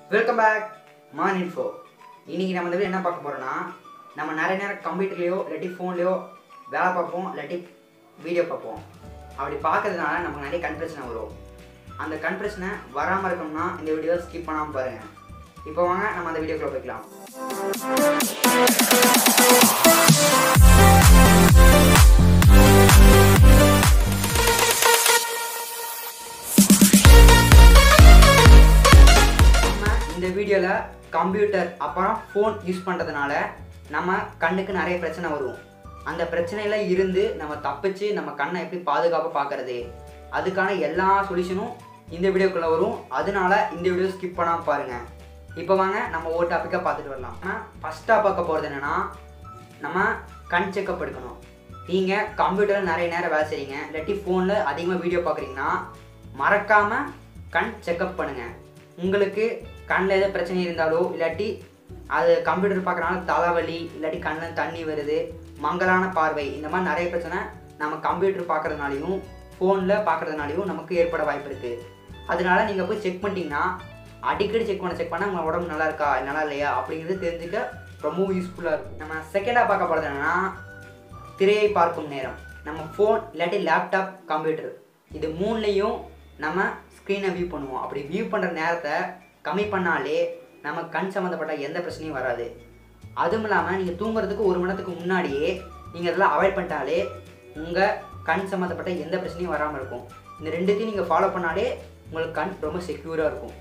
welcome back மான் info இன்னைக்கு நம்ம இந்த வீடியோ என்ன பார்க்க போறோம்னா நம்ம நிறைய நேரம் கம்ப்யூட்டர்லையோ இல்லாட்டி ஃபோன்லையோ வேலை பார்ப்போம் இல்லாட்டி வீடியோ பார்ப்போம் அப்படி பார்க்கறதுனால நமக்கு நிறைய கண் பிரச்சனை வரும் அந்த கண் பிரச்சனை வராமல் இருக்கணும்னா இந்த வீடியோ ஸ்கிப் பண்ணாமல் பாருங்க இப்போ வாங்க நம்ம அந்த வீடியோக்குள்ள போய்க்கலாம் நம்ம இந்த வீடியோவில் கம்ப்யூட்டர் அப்புறம் ஃபோன் யூஸ் பண்ணுறதுனால நம்ம கண்ணுக்கு நிறைய பிரச்சனை வரும் அந்த பிரச்சனையில இருந்து நம்ம தப்பிச்சு நம்ம கண்ணை எப்படி பாதுகாப்பாக பார்க்கறது அதுக்கான எல்லா சொல்யூஷனும் இந்த வீடியோக்குள்ளே வரும் அதனால இந்த வீடியோ ஸ்கிப் பண்ணாமல் பாருங்கள் இப்போ வாங்க நம்ம ஒரு டாப்பிக்காக பார்த்துட்டு வரலாம் ஆனால் ஃபஸ்ட்டாக பார்க்க போகிறது என்னென்னா நம்ம கண் செக்கப் எடுக்கணும் நீங்கள் கம்ப்யூட்டரில் நிறைய நேரம் வேலை செய்றீங்க இல்லாட்டி ஃபோனில் அதிகமாக வீடியோ பார்க்குறீங்கன்னா மறக்காமல் கண் செக்கப் பண்ணுங்கள் உங்களுக்கு கண்ணில் எதாவது பிரச்சனை இருந்தாலோ இல்லாட்டி அது கம்ப்யூட்டர் பார்க்குறனால தலைவலி இல்லாட்டி கண்ணில் தண்ணி வருது மங்கலான பார்வை இந்த மாதிரி நிறைய பிரச்சனை நம்ம கம்ப்யூட்டர் பார்க்குறதுனாலையும் ஃபோனில் பார்க்குறதுனாலையும் நமக்கு ஏற்பட வாய்ப்பு இருக்குது அதனால நீங்கள் போய் செக் பண்ணிட்டீங்கன்னா அடிக்கடி செக் பண்ண செக் பண்ணால் உங்கள் உடம்பு நல்லா இருக்கா நல்லா இல்லையா அப்படிங்கிறது தெரிஞ்சுக்க ரொம்பவும் யூஸ்ஃபுல்லாக இருக்கும் நம்ம செகண்டாக பார்க்க போகிறது என்னன்னா திரையை பார்க்கும் நேரம் நம்ம ஃபோன் இல்லாட்டி லேப்டாப் கம்ப்யூட்டர் இது மூணுலேயும் நம்ம ஸ்க்ரீனை வியூ பண்ணுவோம் அப்படி வியூ பண்ணுற நேரத்தை கம்மி பண்ணாலே நம்ம கண் சம்மந்தப்பட்ட எந்த பிரச்சனையும் வராது அதுவும் இல்லாமல் நீங்கள் தூங்குறதுக்கு ஒரு மணி நேரத்துக்கு முன்னாடியே நீங்கள் இதெல்லாம் அவாய்ட் பண்ணிட்டாலே உங்கள் கண் சம்மந்தப்பட்ட எந்த பிரச்சனையும் வராமல் இருக்கும் இந்த ரெண்டுத்தையும் நீங்கள் ஃபாலோ பண்ணாலே உங்களுக்கு கண் ரொம்ப செக்யூராக இருக்கும்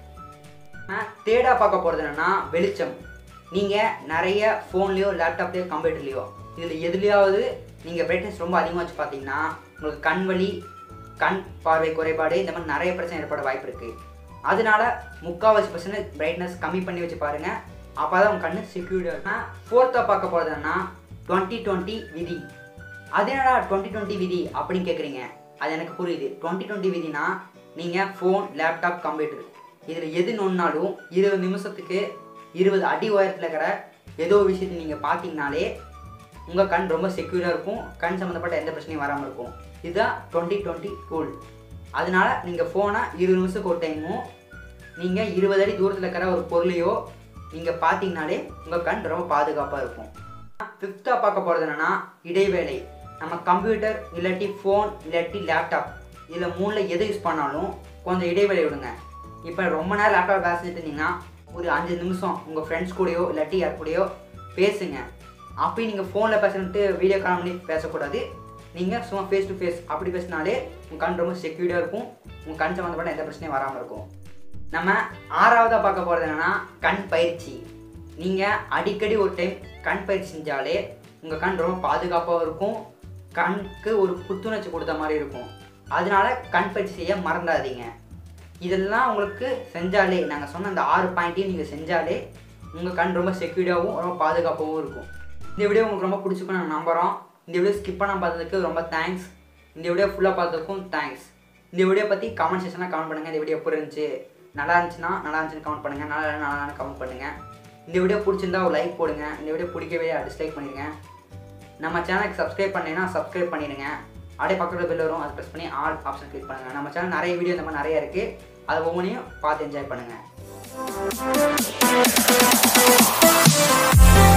தேர்டாக பார்க்க போகிறது என்னென்னா வெளிச்சம் நீங்கள் நிறைய ஃபோன்லேயோ லேப்டாப்லேயோ கம்ப்யூட்டர்லேயோ இதில் எதுலேயாவது நீங்கள் பிரைட்னஸ் ரொம்ப அதிகமாக வச்சு பார்த்தீங்கன்னா உங்களுக்கு கண் வலி கண் பார்வை குறைபாடு இந்த மாதிரி நிறைய பிரச்சனை ஏற்பட வாய்ப்பு இருக்குது அதனால முக்கால்வாசி பர்சன்ட் பிரைட்னஸ் கம்மி பண்ணி வச்சு பாருங்கள் அப்போ தான் உங்கள் கண் செக்யூர்டாக இருக்கும் ஃபோர்த்தாக பார்க்க போகிறது என்னன்னா டுவெண்ட்டி டுவெண்ட்டி விதி அது என்னடா டுவெண்ட்டி டுவெண்ட்டி விதி அப்படின்னு கேட்குறீங்க அது எனக்கு புரியுது டுவெண்ட்டி டுவெண்ட்டி விதினா நீங்கள் ஃபோன் லேப்டாப் கம்ப்யூட்டர் இதில் எது நொன்னாலும் இருபது நிமிஷத்துக்கு இருபது அடி உயரத்தில் இருக்கிற ஏதோ ஒரு விஷயத்தை நீங்கள் பார்த்தீங்கனாலே உங்கள் கண் ரொம்ப செக்யூராக இருக்கும் கண் சம்மந்தப்பட்ட எந்த பிரச்சனையும் வராமல் இருக்கும் இதுதான் டுவெண்ட்டி டுவெண்ட்டி ரூல் அதனால நீங்கள் ஃபோனை இருபது நிமிஷத்துக்கு ஒரு டைமும் நீங்கள் இருபது அடி தூரத்தில் இருக்கிற ஒரு பொருளையோ நீங்கள் பார்த்தீங்கனாலே உங்கள் கண் ரொம்ப பாதுகாப்பாக இருக்கும் ஃபிஃப்த்தாக பார்க்க போகிறது என்னென்னா இடைவேளை நம்ம கம்ப்யூட்டர் இல்லாட்டி ஃபோன் இல்லாட்டி லேப்டாப் இதில் மூணில் எது யூஸ் பண்ணாலும் கொஞ்சம் இடைவேளை விடுங்க இப்போ ரொம்ப நேரம் லேப்டாப் வேலை செஞ்சுட்டு இருந்தீங்கன்னா ஒரு அஞ்சு நிமிஷம் உங்கள் ஃப்ரெண்ட்ஸ் கூடயோ இல்லாட்டி யார் கூடயோ பேசுங்க அப்படி நீங்கள் ஃபோனில் பேசுறது வீடியோ கால் பண்ணி பேசக்கூடாது நீங்கள் சும்மா ஃபேஸ் டு ஃபேஸ் அப்படி பேசினாலே உங்கள் கண் ரொம்ப செக்யூர்டாக இருக்கும் உங்கள் கண் சம்மந்தப்பட்ட எந்த பிரச்சனையும் வராமல் இருக்கும் நம்ம ஆறாவதாக பார்க்க போகிறது என்னென்னா கண் பயிற்சி நீங்கள் அடிக்கடி ஒரு டைம் கண் பயிற்சி செஞ்சாலே உங்கள் கண் ரொம்ப பாதுகாப்பாகவும் இருக்கும் கண்ணுக்கு ஒரு புத்துணர்ச்சி கொடுத்த மாதிரி இருக்கும் அதனால கண் பயிற்சி செய்ய மறந்துடாதீங்க இதெல்லாம் உங்களுக்கு செஞ்சாலே நாங்கள் சொன்ன அந்த ஆறு பாயிண்ட்டையும் நீங்கள் செஞ்சாலே உங்கள் கண் ரொம்ப செக்யூர்டாகவும் ரொம்ப பாதுகாப்பாகவும் இருக்கும் இந்த வீடியோ உங்களுக்கு ரொம்ப பிடிச்சிருக்கும் நாங்கள் நம்புகிறோம் இந்த வீடியோ ஸ்கிப் பண்ண பார்த்ததுக்கு ரொம்ப தேங்க்ஸ் இந்த வீடியோ ஃபுல்லாக பார்த்ததுக்கும் தேங்க்ஸ் இந்த வீடியோ பற்றி கமெண்ட் செக்ஷனில் கமெண்ட் பண்ணுங்கள் இந்த வீடியோ எப்படி இருந்துச்சு நல்லா இருந்துச்சுன்னா நல்லா இருந்துச்சுன்னு கமெண்ட் பண்ணுங்கள் நல்லா இல்லைன்னா நல்லா கமெண்ட் பண்ணுங்கள் இந்த வீடியோ பிடிச்சிருந்தா ஒரு லைக் போடுங்க இந்த வீடியோ பிடிக்கவே டிஸ்லைக் பண்ணிடுங்க நம்ம சேனலுக்கு சப்ஸ்கிரைப் பண்ணீங்கன்னா சப்ஸ்கிரைப் பண்ணிடுங்க அப்படியே பக்கத்தில் பில் வரும் அதை ப்ரெஸ் பண்ணி ஆல் ஆப்ஷன் கிளிக் பண்ணுங்கள் நம்ம சேனல் நிறைய வீடியோ இந்த மாதிரி நிறைய இருக்குது அதை ஒவ்வொன்றையும் பார்த்து என்ஜாய் பண்ணுங்கள்